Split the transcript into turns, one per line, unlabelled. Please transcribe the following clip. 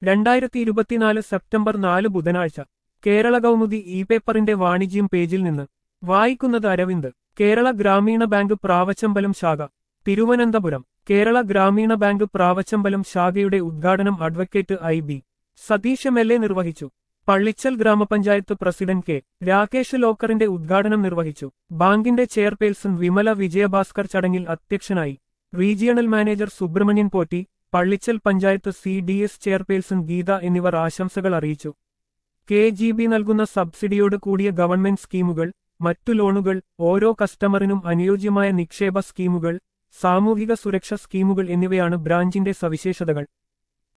രണ്ടായിരത്തി ഇരുപത്തിനാല് സെപ്റ്റംബർ നാല് ബുധനാഴ്ച കേരള കൗമുദി ഇ പേപ്പറിന്റെ വാണിജ്യം പേജിൽ നിന്ന് വായിക്കുന്നത് അരവിന്ദ് കേരള ഗ്രാമീണ ബാങ്ക് പ്രാവച്ചമ്പലം ശാഖ തിരുവനന്തപുരം കേരള ഗ്രാമീണ ബാങ്ക് പ്രാവച്ചമ്പലം ശാഖയുടെ ഉദ്ഘാടനം advocate I B Satheesh M L A നിർവഹിച്ചു പള്ളിച്ചൽ ഗ്രാമപഞ്ചായത്ത് പ്രസിഡന്റ് കെ രാകേഷ് ലോക്കറിന്റെ ഉദ്ഘാടനം നിർവഹിച്ചു ബാങ്കിന്റെ ചെയർപേഴ്സൺ വിമല വിജയഭാസ്കർ ചടങ്ങിൽ അധ്യക്ഷനായി regional manager Subramanian Potti Pallichal panchayat C D S chairperson Geetha എന്നിവർ ആശംസകൾ അറിയിച്ചു കെ ജി ബി നൽകുന്ന സബ്സിഡിയോട് കൂടിയ ഗവൺമെന്റ് സ്കീമുകൾ മറ്റു ലോണുകൾ ഓരോ കസ്റ്റമറിനും അനുയോജ്യമായ നിക്ഷേപ സ്കീമുകൾ സാമൂഹിക സുരക്ഷ സ്കീമുകൾ എന്നിവയാണ് ബ്രാഞ്ചിന്റെ സവിശേഷതകൾ